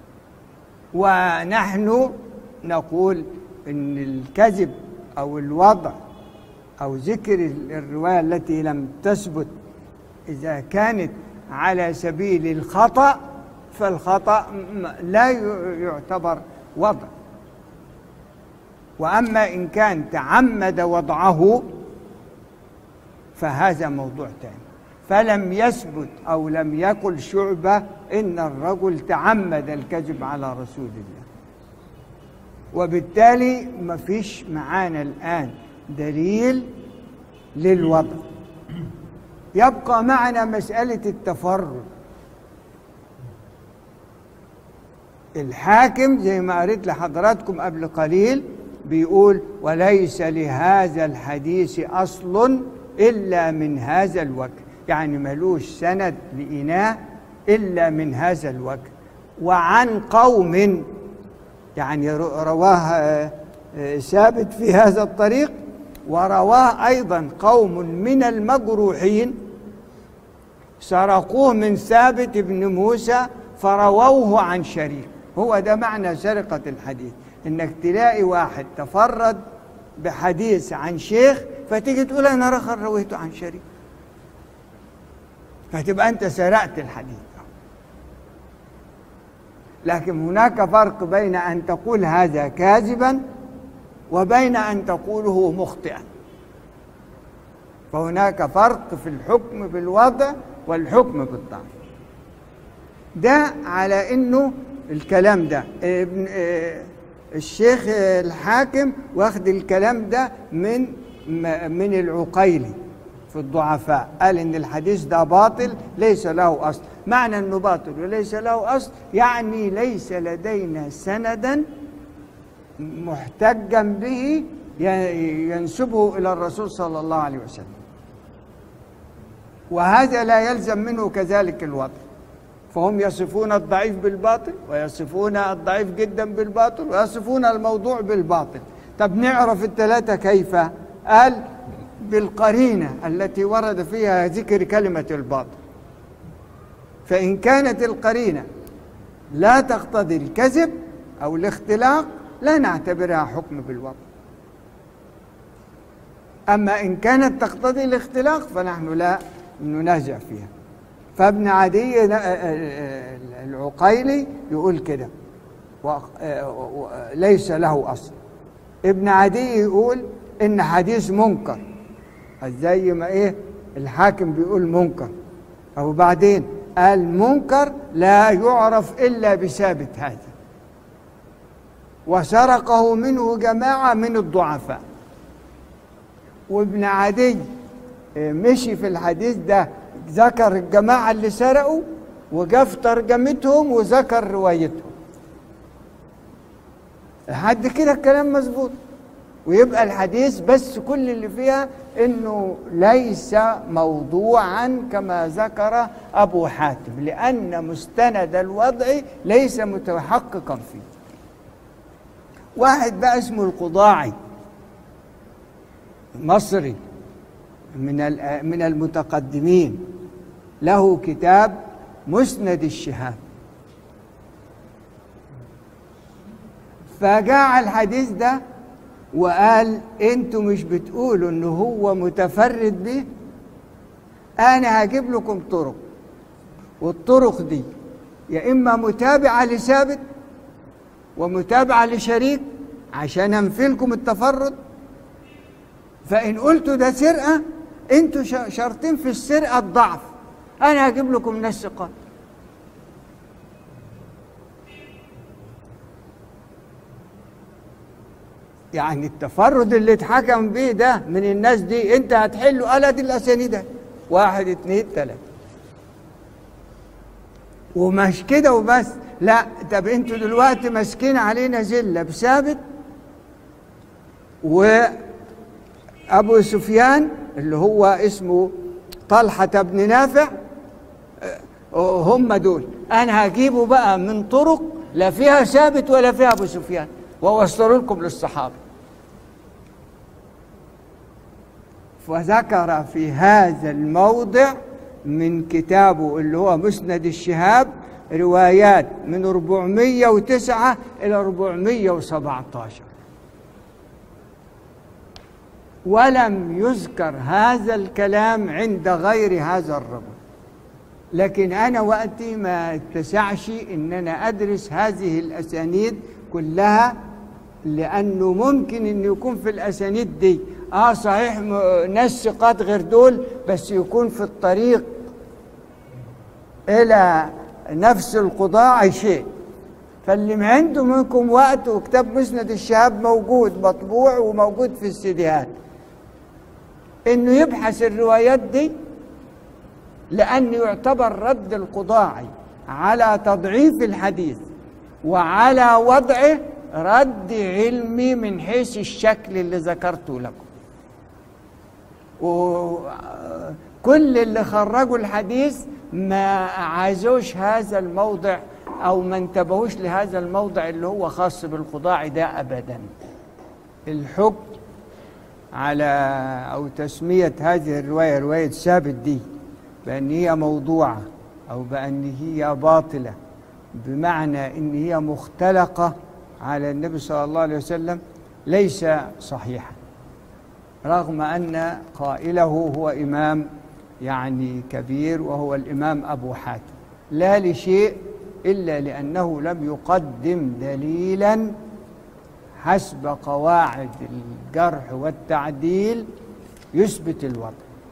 ونحن نقول ان الكذب او الوضع او ذكر الروايه التي لم تثبت اذا كانت على سبيل الخطا فالخطا لا يعتبر وضع واما ان كان تعمد وضعه فهذا موضوع ثاني فلم يثبت او لم يقل شعبه ان الرجل تعمد الكذب على رسول الله وبالتالي ما فيش معانا الان دليل للوضع يبقى معنا مساله التفرد الحاكم زي ما قريت لحضراتكم قبل قليل بيقول وليس لهذا الحديث اصل الا من هذا الوجه يعني ملوش سند لإناء إلا من هذا الوجه وعن قوم يعني رواه ثابت في هذا الطريق ورواه أيضا قوم من المجروحين سرقوه من ثابت بن موسى فرووه عن شريك هو ده معنى سرقة الحديث انك تلاقي واحد تفرد بحديث عن شيخ فتيجي تقول انا رخر رويته عن شريك فتبقى انت سرقت الحديث لكن هناك فرق بين ان تقول هذا كاذبا وبين ان تقوله مخطئا فهناك فرق في الحكم بالوضع والحكم بالضعف ده على انه الكلام ده ابن الشيخ الحاكم واخد الكلام ده من من العقيلي في الضعفاء قال ان الحديث ده باطل ليس له اصل معنى انه باطل وليس له اصل يعني ليس لدينا سندا محتجا به ينسبه الى الرسول صلى الله عليه وسلم وهذا لا يلزم منه كذلك الوضع فهم يصفون الضعيف بالباطل ويصفون الضعيف جدا بالباطل ويصفون الموضوع بالباطل طب نعرف الثلاثة كيف قال بالقرينة التي ورد فيها ذكر كلمة الباطل فإن كانت القرينة لا تقتضي الكذب أو الاختلاق لا نعتبرها حكم بالوضع أما إن كانت تقتضي الاختلاق فنحن لا ننازع فيها فابن عدي العقيلي يقول كده ليس له أصل ابن عدي يقول إن حديث منكر زي ما إيه الحاكم بيقول منكر أو بعدين قال منكر لا يعرف إلا بثابت هذا وسرقه منه جماعة من الضعفاء وابن عدي مشي في الحديث ده ذكر الجماعة اللي سرقوا وجاء في ترجمتهم وذكر روايتهم لحد كده الكلام مظبوط ويبقى الحديث بس كل اللي فيها انه ليس موضوعا كما ذكر ابو حاتم لان مستند الوضع ليس متحققا فيه واحد بقى اسمه القضاعي مصري من من المتقدمين له كتاب مسند الشهاب فجاء الحديث ده وقال انتوا مش بتقولوا ان هو متفرد به انا هجيب لكم طرق والطرق دي يا اما متابعه لثابت ومتابعه لشريك عشان انفي لكم التفرد فان قلتوا ده سرقه انتوا شرطين في السرقه الضعف انا هجيب لكم ناس ثقات يعني التفرد اللي اتحكم به ده من الناس دي انت هتحله قال دي الاسانيد ده واحد اتنين تلاته ومش كده وبس لا طب انتوا دلوقتي ماسكين علينا زله بثابت وأبو سفيان اللي هو اسمه طلحة بن نافع آه، هم دول أنا هجيبه بقى من طرق لا فيها ثابت ولا فيها أبو سفيان وأوصل لكم للصحابة وذكر في هذا الموضع من كتابه اللي هو مسند الشهاب روايات من 409 إلى 417 ولم يذكر هذا الكلام عند غير هذا الرجل لكن أنا وقتي ما اتسعش إن أنا أدرس هذه الأسانيد كلها لأنه ممكن إنه يكون في الأسانيد دي آه صحيح م- ناس ثقات غير دول بس يكون في الطريق إلى نفس القضاء شيء فاللي ما عنده منكم وقت وكتاب مسند الشهاب موجود مطبوع وموجود في السيديهات انه يبحث الروايات دي لانه يعتبر رد القضاعي على تضعيف الحديث وعلى وضعه رد علمي من حيث الشكل اللي ذكرته لكم وكل اللي خرجوا الحديث ما عايزوش هذا الموضع او ما انتبهوش لهذا الموضع اللي هو خاص بالقضاء ده ابدا الحكم على او تسميه هذه الروايه روايه ثابت دي بان هي موضوعه او بان هي باطله بمعنى ان هي مختلقه على النبي صلى الله عليه وسلم ليس صحيحا رغم ان قائله هو امام يعني كبير وهو الامام ابو حاتم لا لشيء الا لانه لم يقدم دليلا حسب قواعد الجرح والتعديل يثبت الوضع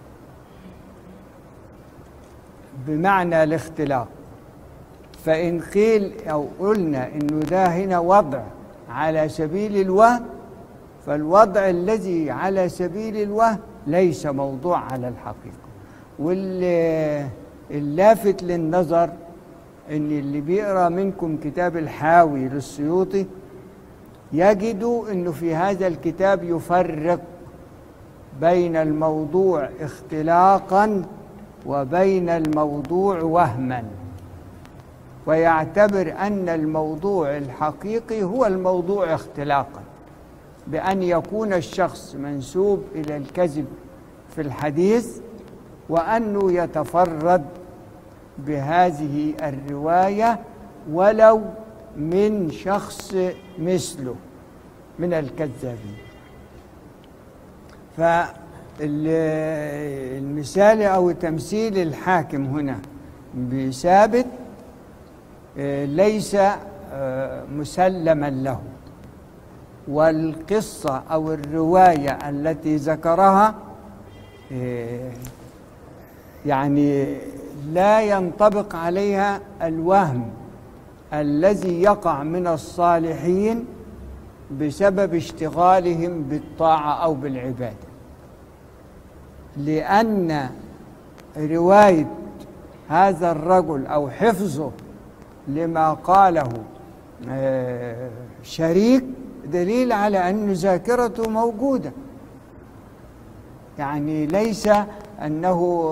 بمعنى الاختلاط فإن قيل أو قلنا إنه ده هنا وضع على سبيل الوهم فالوضع الذي على سبيل الوهم ليس موضوع على الحقيقة واللافت للنظر إن اللي بيقرأ منكم كتاب الحاوي للسيوطي يجدوا انه في هذا الكتاب يفرق بين الموضوع اختلاقا وبين الموضوع وهما ويعتبر ان الموضوع الحقيقي هو الموضوع اختلاقا بان يكون الشخص منسوب الى الكذب في الحديث وانه يتفرد بهذه الروايه ولو من شخص مثله من الكذابين فالمثال او تمثيل الحاكم هنا بثابت آه، ليس آه، مسلما له والقصه او الروايه التي ذكرها آه، يعني لا ينطبق عليها الوهم الذي يقع من الصالحين بسبب اشتغالهم بالطاعه او بالعباده لان روايه هذا الرجل او حفظه لما قاله آه، شريك دليل على ان ذاكرته موجوده يعني ليس انه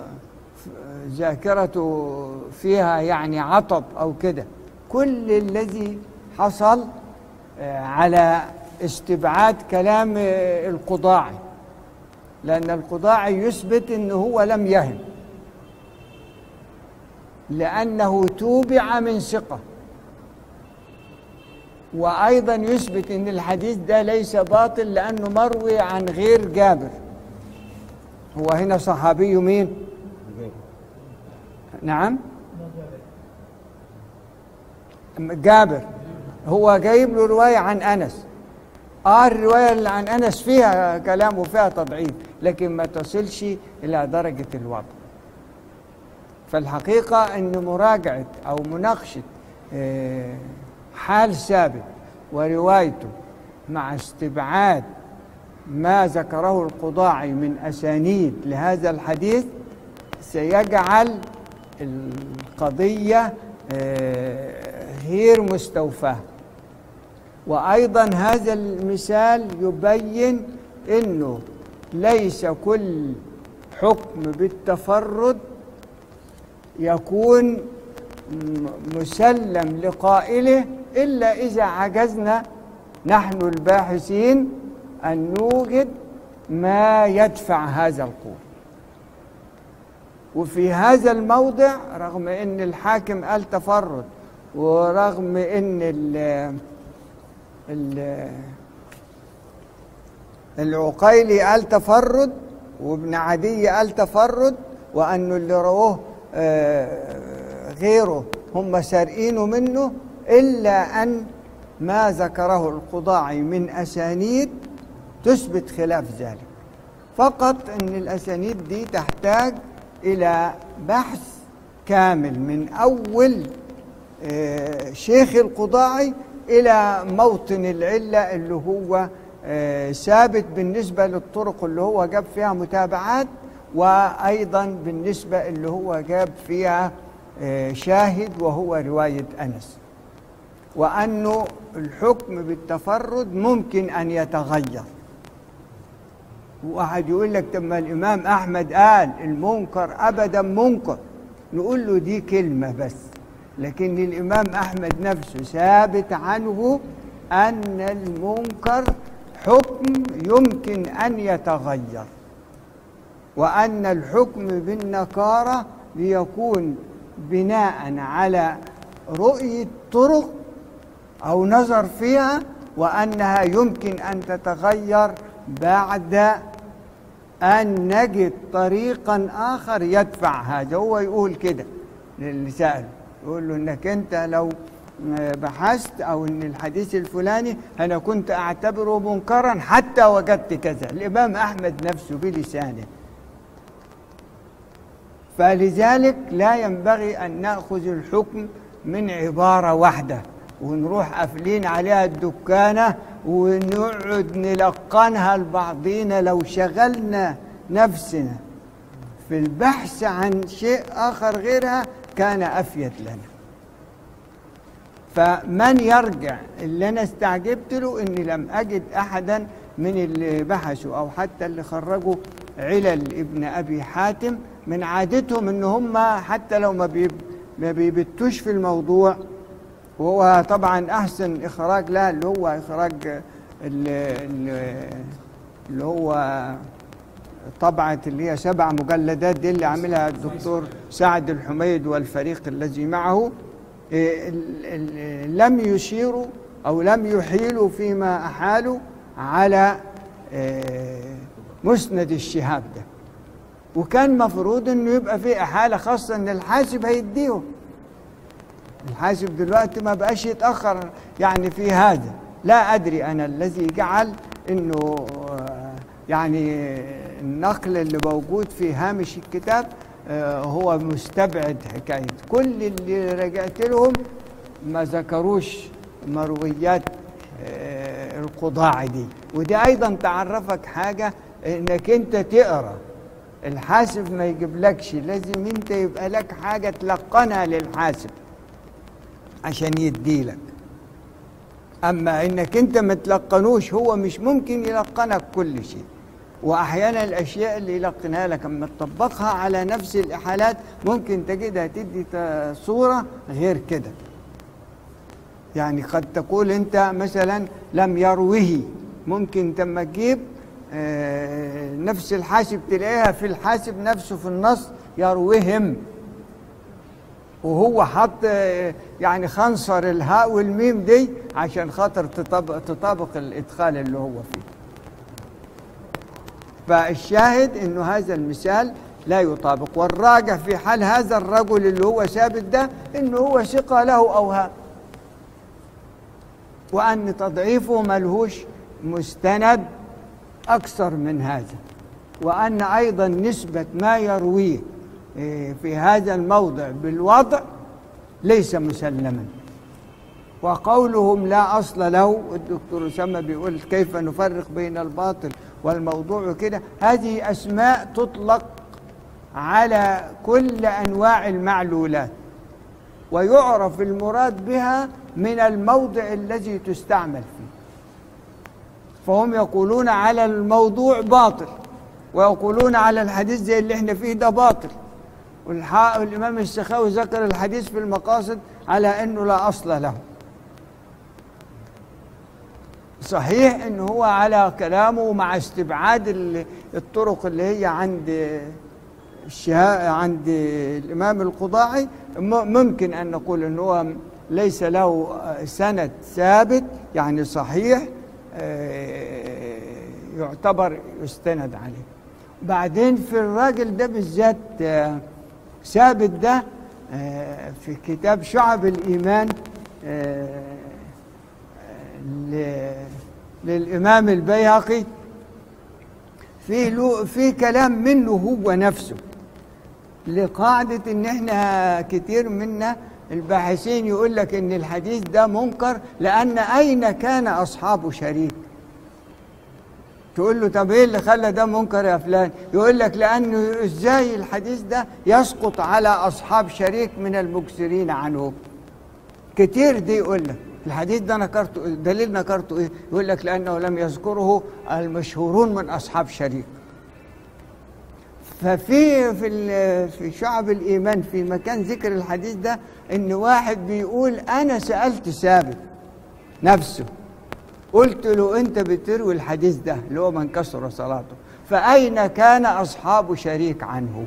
ذاكرته فيها يعني عطب او كده كل الذي حصل آه، على استبعاد كلام آه، القضاعي لان القضاعي يثبت انه هو لم يهم لانه توبع من ثقه وايضا يثبت ان الحديث ده ليس باطل لانه مروي عن غير جابر هو هنا صحابي مين نعم جابر هو جايب له رواية عن أنس آه الرواية اللي عن أنس فيها كلام وفيها تضعيف لكن ما تصلش إلى درجة الوضع فالحقيقة أن مراجعة أو مناقشة آه، حال ثابت وروايته مع استبعاد ما ذكره القضاعي من أسانيد لهذا الحديث سيجعل القضية آه، غير مستوفاة وأيضا هذا المثال يبين أنه ليس كل حكم بالتفرد يكون م- مسلم لقائله إلا إذا عجزنا نحن الباحثين أن نوجد ما يدفع هذا القول وفي هذا الموضع رغم ان الحاكم قال تفرد ورغم ان ال ال العقيلي قال تفرد وابن عدي قال تفرد وانه اللي رواه آه، غيره هم سارقينه منه الا ان ما ذكره القضاعي من اسانيد تثبت خلاف ذلك فقط ان الاسانيد دي تحتاج الى بحث كامل من اول آه، شيخ القضاعي الى موطن العله اللي هو آه، ثابت بالنسبه للطرق اللي هو جاب فيها متابعات وايضا بالنسبه اللي هو جاب فيها آه، شاهد وهو روايه انس وانه الحكم بالتفرد ممكن ان يتغير واحد يقول لك طب ما الامام احمد قال المنكر ابدا منكر نقول له دي كلمه بس لكن الامام احمد نفسه ثابت عنه ان المنكر حكم يمكن ان يتغير وان الحكم بالنكاره ليكون بناء على رؤيه طرق او نظر فيها وانها يمكن ان تتغير بعد ان نجد طريقا اخر يدفع هذا هو يقول كده للي سأله يقول له انك انت لو بحثت او ان الحديث الفلاني انا كنت اعتبره منكرا حتى وجدت كذا الامام احمد نفسه بلسانه فلذلك لا ينبغي ان ناخذ الحكم من عباره واحده ونروح قافلين عليها الدكانه ونقعد نلقنها لبعضينا لو شغلنا نفسنا في البحث عن شيء اخر غيرها كان افيد لنا فمن يرجع اللي انا استعجبت له اني لم اجد احدا من اللي بحثوا او حتى اللي خرجوا علل ابن ابي حاتم من عادتهم ان هم حتى لو ما بيب ما بيبتوش في الموضوع وهو طبعا احسن اخراج لها اللي هو اخراج اللي, اللي هو طبعة اللي هي سبع مجلدات دي اللي عاملها الدكتور سعد الحميد والفريق الذي معه إيه، ال- ال- لم يشيروا او لم يحيلوا فيما احالوا على إيه، مسند الشهاب ده وكان مفروض انه يبقى في احاله خاصه ان الحاسب هيديهم الحاسب دلوقتي ما بقاش يتاخر يعني في هذا لا ادري انا الذي جعل انه آه، يعني النقل اللي موجود في هامش الكتاب آه، هو مستبعد حكايه كل اللي رجعت لهم ما ذكروش مرويات آه، القضاع دي ودي ايضا تعرفك حاجه انك انت تقرا الحاسب ما يجيبلكش لازم انت يبقى لك حاجه تلقنها للحاسب عشان يديلك اما انك انت ما تلقنوش هو مش ممكن يلقنك كل شيء واحيانا الاشياء اللي يلقنها لك اما تطبقها على نفس الاحالات ممكن تجدها تدي ت- صوره غير كده يعني قد تقول انت مثلا لم يروه ممكن لما تجيب آه، نفس الحاسب تلاقيها في الحاسب نفسه في النص يروهم وهو حط آه، يعني خنصر الهاء والميم دي عشان خاطر تطابق, تطابق الادخال اللي هو فيه فالشاهد انه هذا المثال لا يطابق والراجح في حال هذا الرجل اللي هو ثابت ده انه هو ثقه له اوهام وان تضعيفه ملهوش مستند اكثر من هذا وان ايضا نسبه ما يرويه إيه، في هذا الموضع بالوضع ليس مسلما وقولهم لا اصل له الدكتور اسامه بيقول كيف نفرق بين الباطل والموضوع كده هذه اسماء تطلق على كل انواع المعلولات ويعرف المراد بها من الموضع الذي تستعمل فيه فهم يقولون على الموضوع باطل ويقولون على الحديث زي اللي احنا فيه ده باطل والح- والإمام السخاوي ذكر الحديث في المقاصد على أنه لا أصل له صحيح أنه هو على كلامه مع استبعاد ال- الطرق اللي هي عند الشها... عند الإمام القضاعي م- ممكن أن نقول أنه هو ليس له سند ثابت يعني صحيح آه، يعتبر يستند عليه بعدين في الراجل ده بالذات آه، ثابت ده آه، في كتاب شعب الإيمان آه، ل- للإمام البيهقي في له في كلام منه هو نفسه لقاعدة إن إحنا كتير منا الباحثين يقول لك إن الحديث ده منكر لأن أين كان أصحاب شريك؟ تقول له طب إيه اللي خلى ده منكر يا فلان؟ يقول لك لأنه إزاي الحديث ده يسقط على أصحاب شريك من المكثرين عنه؟ كتير دي يقول لك الحديث ده نكرته دليل نكرته ايه؟ يقول لك لانه لم يذكره المشهورون من اصحاب شريك. ففي في ال- في شعب الايمان في مكان ذكر الحديث ده ان واحد بيقول انا سالت ثابت نفسه قلت له انت بتروي الحديث ده اللي هو من كسر صلاته فاين كان اصحاب شريك عنه؟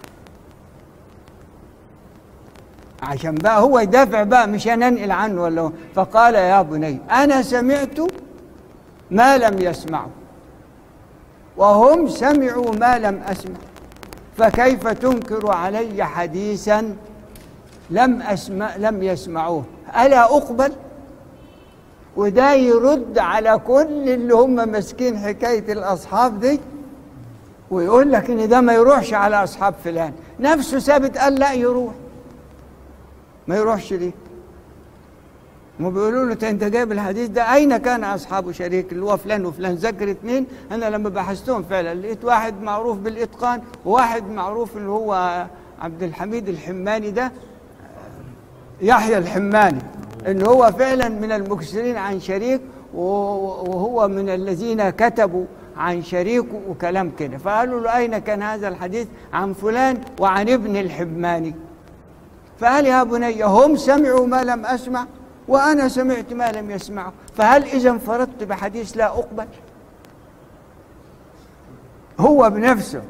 عشان بقى هو يدافع بقى مش انا انقل عنه ولا هو فقال يا بني انا سمعت ما لم يسمعوا وهم سمعوا ما لم اسمع فكيف تنكر علي حديثا لم اسمع لم يسمعوه الا اقبل وده يرد على كل اللي هم ماسكين حكايه الاصحاب دي ويقول لك ان ده ما يروحش على اصحاب فلان نفسه ثابت قال لا يروح ما يروحش ليه ما بيقولوا له "أنت- انت جايب الحديث ده اين كان اصحاب شريك اللي هو فلان وفلان ذكر اثنين انا لما بحثتهم فعلا لقيت واحد معروف بالاتقان وواحد معروف اللي هو عبد الحميد الحماني ده يحيى الحماني ان هو فعلا من المكثرين عن شريك و- وهو من الذين كتبوا عن شريك وكلام كده فقالوا له اين كان هذا الحديث عن فلان وعن ابن الحماني فقال يا بني هم سمعوا ما لم أسمع وأنا سمعت ما لم يسمعوا فهل إذا انفردت بحديث لا أقبل هو بنفسه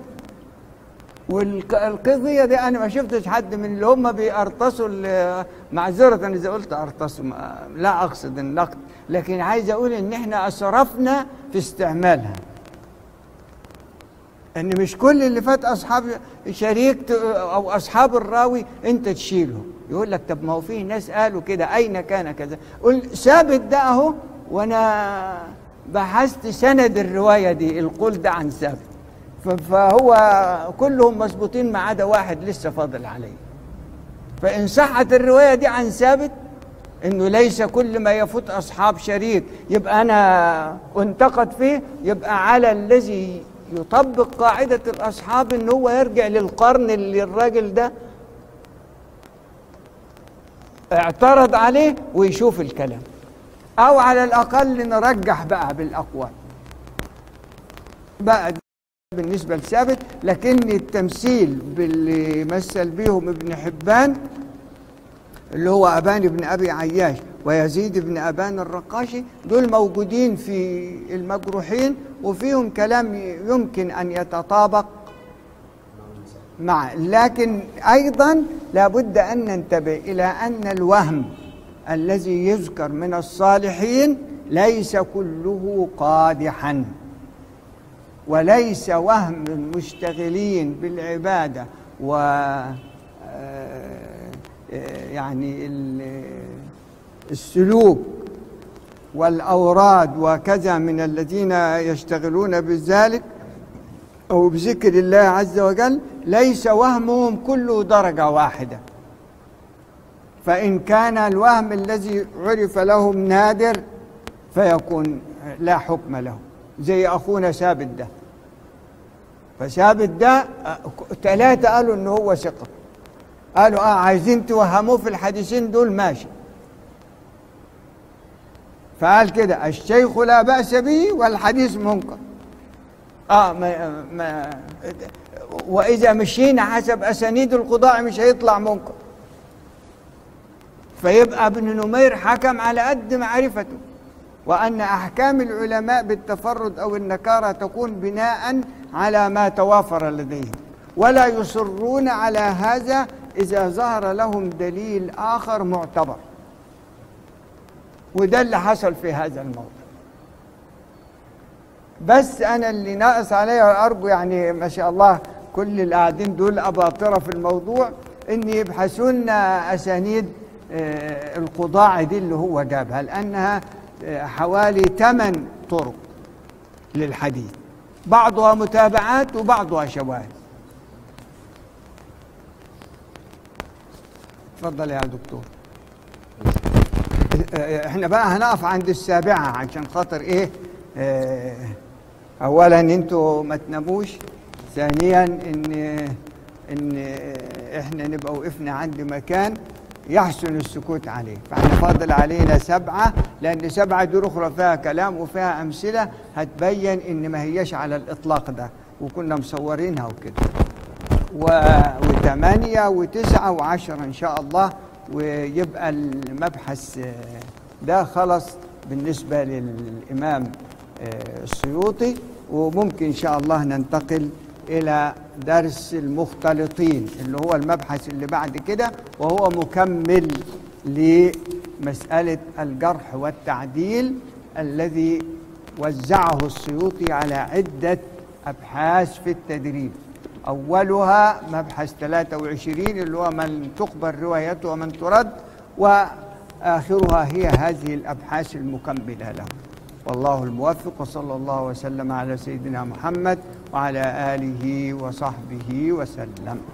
والقضية دي أنا ما شفتش حد من اللي هم بيرتصوا ال- معذرة إذا قلت أرتصوا ما- لا أقصد النقد لكن عايز أقول إن إحنا أسرفنا في استعمالها ان مش كل اللي فات اصحاب شريك ت- او اصحاب الراوي انت تشيله يقول لك طب ما هو في ناس قالوا كده اين كان كذا قل ثابت ده اهو وانا بحثت سند الروايه دي القول ده عن ثابت ف- فهو كلهم مظبوطين ما عدا واحد لسه فاضل عليه فان صحت الروايه دي عن ثابت انه ليس كل ما يفوت اصحاب شريك يبقى انا انتقد فيه يبقى على الذي يطبق قاعده الاصحاب ان هو يرجع للقرن اللي الراجل ده اعترض عليه ويشوف الكلام او على الاقل نرجح بقى بالاقوال بقى ده بالنسبه لثابت لكن التمثيل باللي مثل بيهم ابن حبان اللي هو أبان بن أبي عياش ويزيد بن أبان الرقاشي دول موجودين في المجروحين وفيهم كلام يمكن أن يتطابق مع لكن أيضا لابد أن ننتبه إلى أن الوهم الذي يذكر من الصالحين ليس كله قادحا وليس وهم المشتغلين بالعبادة و آه، يعني ال- السلوك والأوراد وكذا من الذين يشتغلون بذلك أو بذكر الله عز وجل ليس وهمهم كله درجة واحدة فإن كان الوهم الذي عرف لهم نادر فيكون لا حكم له زي أخونا ثابت ده فثابت ده ثلاثة قالوا إن هو ثقة قالوا اه عايزين توهموه في الحديثين دول ماشي فقال كده الشيخ لا بأس به والحديث منكر اه ما ما واذا مشينا حسب اسانيد القضاء مش هيطلع منكر فيبقى ابن نمير حكم على قد معرفته وان احكام العلماء بالتفرد او النكاره تكون بناء على ما توافر لديهم ولا يصرون على هذا اذا ظهر لهم دليل اخر معتبر وده اللي حصل في هذا الموضوع بس انا اللي ناقص عليا وارجو يعني ما شاء الله كل القاعدين دول اباطره في الموضوع ان يبحثوا لنا اسانيد آه، القضاع دي اللي هو جابها لانها آه، حوالي ثمان طرق للحديث بعضها متابعات وبعضها شواهد اتفضل يا دكتور آه، احنا بقى هنقف عند السابعه عشان خاطر ايه آه، اولا انتوا ما تناموش ثانيا ان ان احنا نبقى وقفنا عند مكان يحسن السكوت عليه فاحنا فاضل علينا سبعه لان سبعه دول اخرى فيها كلام وفيها امثله هتبين ان ما هياش على الاطلاق ده وكنا مصورينها وكده و- وثمانية وتسعة وعشرة إن شاء الله ويبقى المبحث آه، ده خلص بالنسبة للإمام آه، السيوطي وممكن إن شاء الله ننتقل إلى درس المختلطين اللي هو المبحث اللي بعد كده وهو مكمل لمسألة الجرح والتعديل الذي وزعه السيوطي على عدة أبحاث في التدريب أولها مبحث 23 اللي هو من تقبل روايته ومن ترد وآخرها هي هذه الأبحاث المكملة له والله الموفق وصلى الله وسلم على سيدنا محمد وعلى آله وصحبه وسلم